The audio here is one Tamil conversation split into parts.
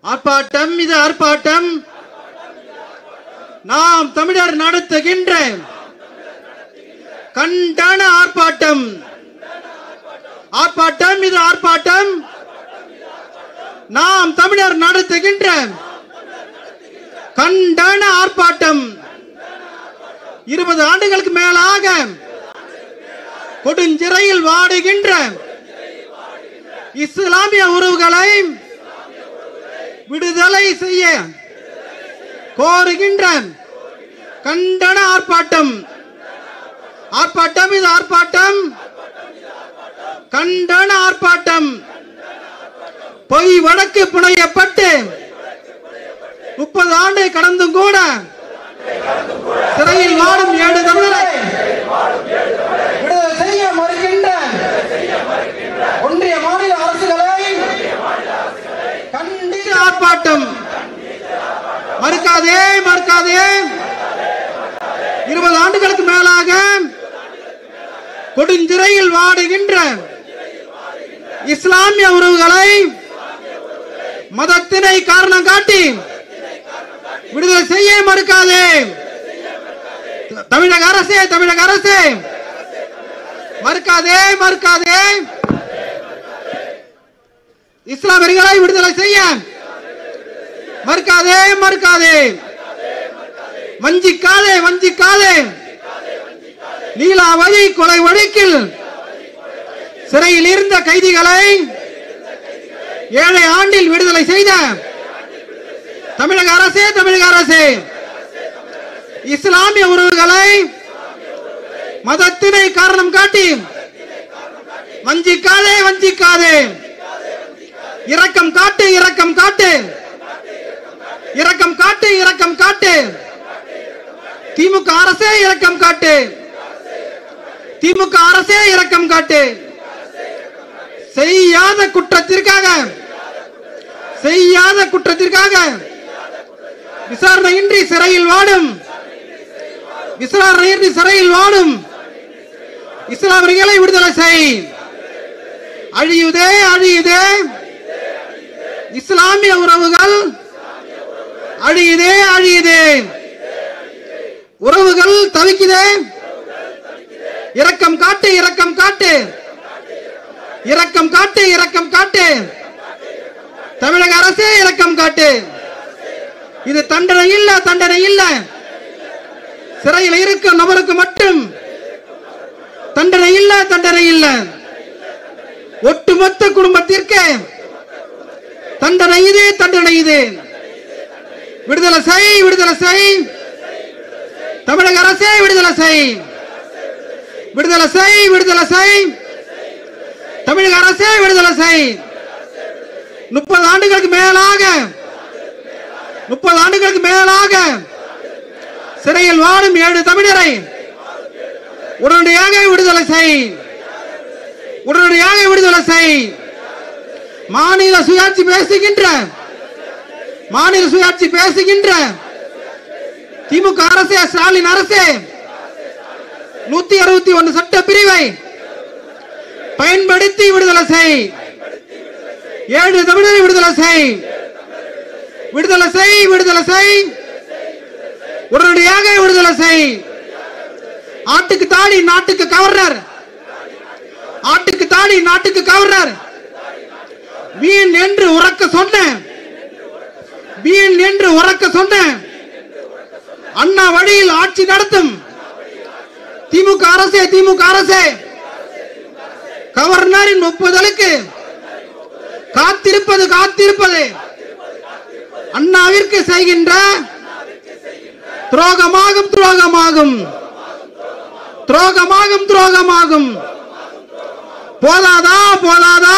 ஆர்ப்பாட்டம் இது ஆர்ப்பாட்டம் நாம் தமிழர் நடத்துகின்ற கண்டன ஆர்ப்பாட்டம் ஆர்ப்பாட்டம் இது ஆர்ப்பாட்டம் நாம் தமிழர் நடத்துகின்ற கண்டன ஆர்ப்பாட்டம் இருபது ஆண்டுகளுக்கு மேலாக கொடுஞ்சிறையில் வாடுகின்ற இஸ்லாமிய உறவுகளை விடுதலை செய்ய கோருகின்ற கண்டன ஆர்ப்பாட்டம் ஆர்ப்பாட்டம் இது ஆர்ப்பாட்டம் கண்டன ஆர்ப்பாட்டம் பொய் வழக்கு புனையப்பட்டு முப்பது ஆண்டு கடந்தும் கூட சிறையில் வாடும் ஏழு தமிழரை விடுதலை செய்ய மறுக்கின்ற ஒன்றிய மாநில அரசுகளை கண்டித்து ஆர்ப்பாட்டம் மறுக்காதே மறுக்காதே இருபது ஆண்டுகளுக்கு மேலாக கொடுஞ்சிறையில் வாடுகின்ற இஸ்லாமிய உறவுகளை மதத்தினை காரணம் காட்டி விடுதலை செய்ய மறுக்காதே தமிழக அரசே தமிழக அரசே மறுக்காதே மறுக்காதே இஸ்லாமியர்களை விடுதலை செய்ய மறுக்காதே மறுக்காதே வஞ்சிக்காதே வஞ்சிக்காதே லீலாவதி கொலை வழக்கில் சிறையில் இருந்த கைதிகளை ஏழை ஆண்டில் விடுதலை செய்த தமிழக அரசே தமிழக அரசே இஸ்லாமிய உறவுகளை மதத்தினை காரணம் காட்டி வஞ்சிக்காதே வஞ்சிக்காதே இரக்கம் காட்டு இரக்கம் காட்டு இரக்கம் காட்டு இரக்கம் காட்டு திமுக அரசே இரக்கம் காட்டு திமுக அரசே இரக்கம் காட்டு செய்யாத குற்றத்திற்காக செய்யாத குற்றத்திற்காக விசாரணையின்றி சிறையில் வாடும் விசாரணையின்றி சிறையில் வாடும் இஸ்லாமியர்களை விடுதலை செய் அழியுதே அழியுதே இஸ்லாமிய உறவுகள் அழியுதே அழியுதே உறவுகள் தவிக்குதே இரக்கம் காட்டு இரக்கம் காட்டு இரக்கம் காட்டு இரக்கம் காட்டு தமிழக அரசே இரக்கம் காட்டு இது தண்டனை இல்ல தண்டனை இல்ல சிறையில் இருக்கும் நபருக்கு மட்டும் தண்டனை இல்ல தண்டனை இல்ல ஒட்டுமொத்த குடும்பத்திற்கு தண்டனை இது தண்டனை இது விடுதலை செய் விடுதலை செய் தமிழக அரசே விடுதலை செய் விடுதலை செய் விடுதலை செய் தமிழக அரசே விடுதலை செய் முப்பது ஆண்டுகளுக்கு மேலாக முப்பது ஆண்டுகளுக்கு மேலாக சிறையில் வாடும் ஏழு தமிழரை உடனடியாக விடுதலை செய் உடனடியாக விடுதலை செய் மாநில சுயாட்சி பேசுகின்ற மாநில சுயாட்சி பேசுகின்ற திமுக அரசே ஸ்டாலின் அரசே நூத்தி அறுபத்தி ஒன்னு சட்ட பிரிவை பயன்படுத்தி விடுதலை செய் ஏழு தமிழரை விடுதலை செய் விடுதலை செய் விடுதலை செய் உடனடியாக விடுதலை செய் ஆட்டுக்கு தாடி நாட்டுக்கு கவர்னர் ஆட்டுக்கு தாடி நாட்டுக்கு கவர்னர் வீண் என்று உறக்க சொன்ன வீண் என்று உறக்க சொன்ன அண்ணா வழியில் ஆட்சி நடத்தும் திமுக அரசே திமுக அரசே கவர்னரின் ஒப்புதலுக்கு காத்திருப்பது காத்திருப்பது அண்ணாவிற்கு செய்கின்ற துரோகமாகும் துரோகமாகும் துரோகமாகும் துரோகமாகும் போதாதா போதாதா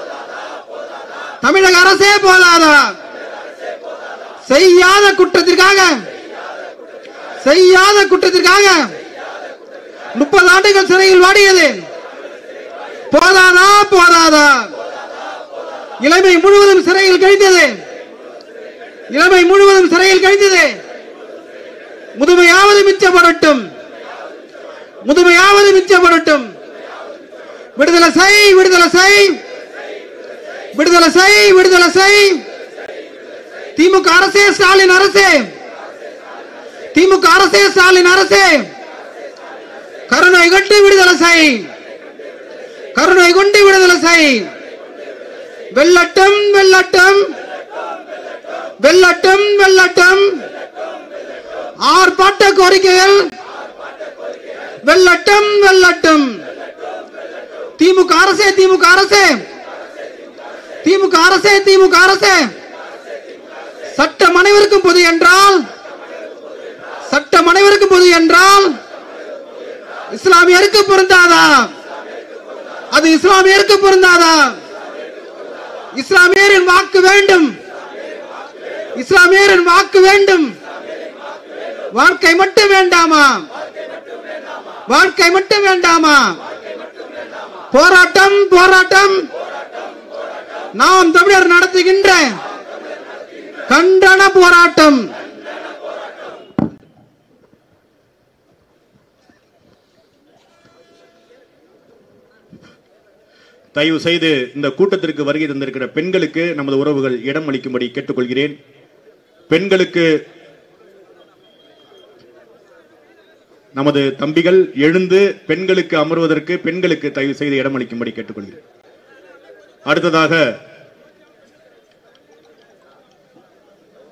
தமிழக அரசே போதாதா செய்யாத குற்றத்திற்காக செய்யாத குற்றத்திற்காக முப்பது ஆண்டுகள் சிறையில் வாடியது போதாதா போதாதா இளமை முழுவதும் சிறையில் கழிந்தது இளமை முழுவதும் சிறையில் கழிந்தது முதுமையாவது மிச்சப்படட்டும் முதுமையாவது மிச்சப்படட்டும் விடுதலை செய் விடுதலை செய் விடுதலை செய் விடுதலை செய் திமுக அரசே ஸ்டாலின் அரசே திமுக அரசே ஸ்டாலின் அரசே கருணை கட்டி விடுதலை செய் கருணை கொண்டு விடுதலை செய் வெள்ளட்டம் வெள்ளட்டம் வெள்ளட்டம் வெள்ளட்டம் ஆர்ப்பாட்ட கோரிக்கைகள் வெள்ளட்டம் வெள்ளட்டம் திமுக அரசே திமுக அரசே திமுக அரசே திமுக அரசே சட்டம் அனைவருக்கும் பொது என்றால் சட்டம் அனைவருக்கும் பொது என்றால் இஸ்லாமியருக்கு பொருந்தாதா அது இஸ்லாமியருக்கு பொருந்தாதா இஸ்லாமியரின் வாக்கு வேண்டும் இஸ்லாமியரின் வாக்கு வேண்டும் வாழ்க்கை மட்டும் வேண்டாமா வாழ்க்கை மட்டும் வேண்டாமா போராட்டம் போராட்டம் நாம் தமிழர் நடத்துகின்ற கண்டன போராட்டம் தயவு செய்து இந்த கூட்டத்திற்கு வருகை தந்திருக்கிற பெண்களுக்கு நமது உறவுகள் இடம் அளிக்கும்படி கேட்டுக்கொள்கிறேன் பெண்களுக்கு நமது தம்பிகள் எழுந்து பெண்களுக்கு அமர்வதற்கு பெண்களுக்கு தயவு செய்து இடம் அளிக்கும்படி கேட்டுக்கொள்கிறேன் அடுத்ததாக